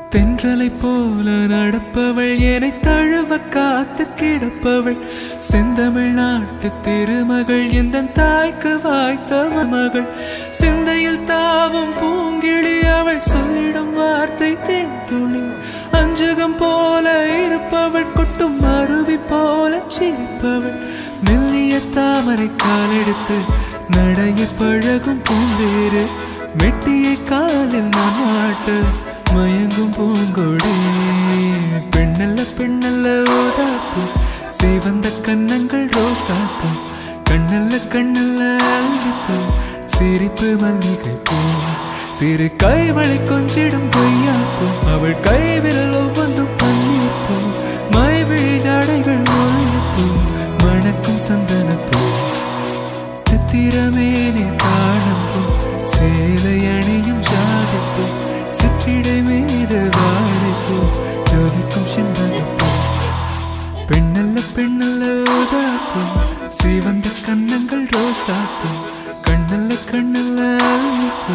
தென்றலை போல நடப்பவள் என்னை தழுவ காத்து கிடப்பவள் செந்தமிழ் நாட்டு திருமகள் எந்த தாய்க்கு வாய்த்த மகள் சிந்தையில் தாவும் பூங்கிழி அவள் சொல்லிடும் வார்த்தை தேன்துளி அஞ்சுகம் போல இருப்பவள் கொட்டும் அருவி போல சிரிப்பவள் மெல்லிய தாமரை காலெடுத்து நடைய பழகும் பூந்தேரு மெட்டியை காலில் நான் மாட்ட மயங்கும் பூங்கொடி பெண்ணல்ல பெண்ணல்ல ஓதாப்பு சிவந்த கன்னங்கள் ரோசாப்பு கண்ணல்ல கண்ணல்ல அள்ளிப்பூ சிரிப்பு மல்லிகை பூ சிறு கைவளை கொஞ்சிடும் பொய்யாப்பு அவள் கைவில் ஒவ்வொன்றும் பன்னீர் பூ மைவிழி ஜாடைகள் முள்ளுப்பூ மணக்கும் சந்தனப்பூ சித்திரமேனி காணும் பூ சேலை அணியும் ஜாதிப்பூ சிற்றிடை மீது வாழைப்பூ ஜோதிக்கும் செண்பகப்பூ பெண்ணல்ல பெண்ணல்ல ஓதாப்பூ சிவந்த கன்னங்கள் ரோசாப்பூ கண்ணல்ல கண்ணல்ல அள்ளிப்பூ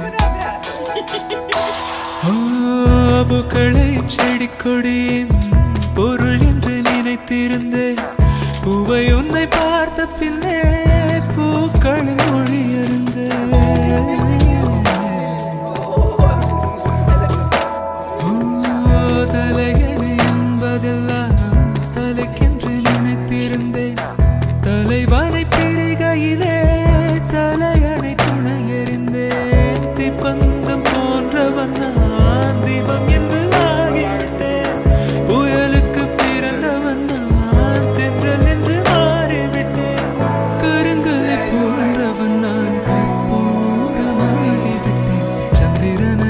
ஓ, பூக்களை செடி கொடியின் பொருள் என்று நினைத்திருந்தேன் பூவை உன்னை பார்த்த பின்னே பூக்களின் மொழி தலையணை என்பதெல்லாம் தலைக்கென்று நினைத்திருந்தேன் தலைவனை பிரிகையிலே தலையணை துணை எறிந்தேன் தீப்பந்தம் போன்றவன் நான் தீபம் என்று ஆகிவிட்டேன் புயலுக்கு பிறந்தவன் நான் தென்றல் என்று மாறிவிட்டேன் கருங்கலை போன்றவன் நான் கற்பூரமாகிவிட்டேன் சந்திரனை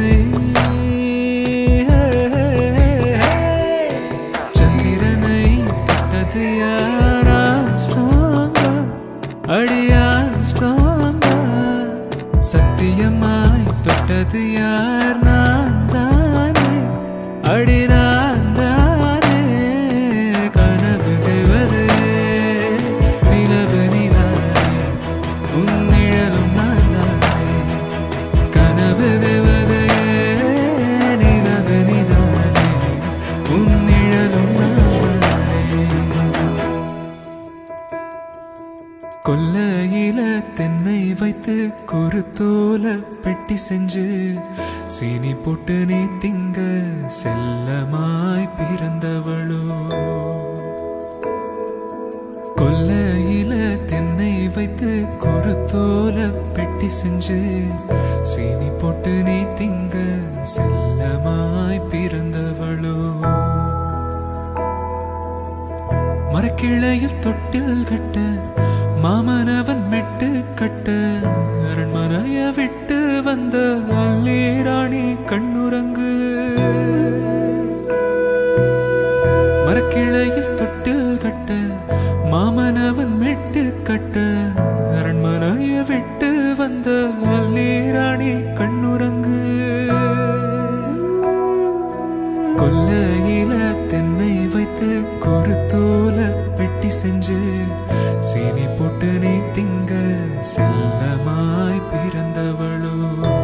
சந்திரனை தொட்டது யாரா ஸ்ட்ராங்கா அடியா ஸ்ட்ராங்கா சத்தியமாய் தொட்டது யார் நான் தானே அடி நான் தானே கனவு தேவதே நிலவு நீதானே உன் நிழலும் நான் தானே கனவு தேவதே நிலவு நீதானே உன் நிழலும் நான் தானே கொல்லையில தென்னை வைத்து குருத்தோல பெட்டி செஞ்சு சீனி போட்டு நீ திங்க செல்லமாய் பிறந்தவளோ கொல்லையில தென்னை வைத்து குருத்தோல பெட்டி செஞ்சு சீனி போட்டு நீ திங்க செல்லமாய் பிறந்தவளோ மரக்கிளையில் தொட்டில் கட்ட மாமனவன் மெட்டு கட்ட அரண்மனைய விட்டு வந்த அல்லீராணி கண்ணுறங்கு மரக்கிளையில் தொட்டில் கட்ட மாமனவன் மெட்டு கட்ட அரண்மனைய விட்டு வந்த அல்லீராணி கண்ணுறங்கு கொல்லையில தென்னை வைத்து குருத்தோல பெட்டி செஞ்சு சீனி போட்டு நீ திங்க செல்லமாய் பிறந்தவளோ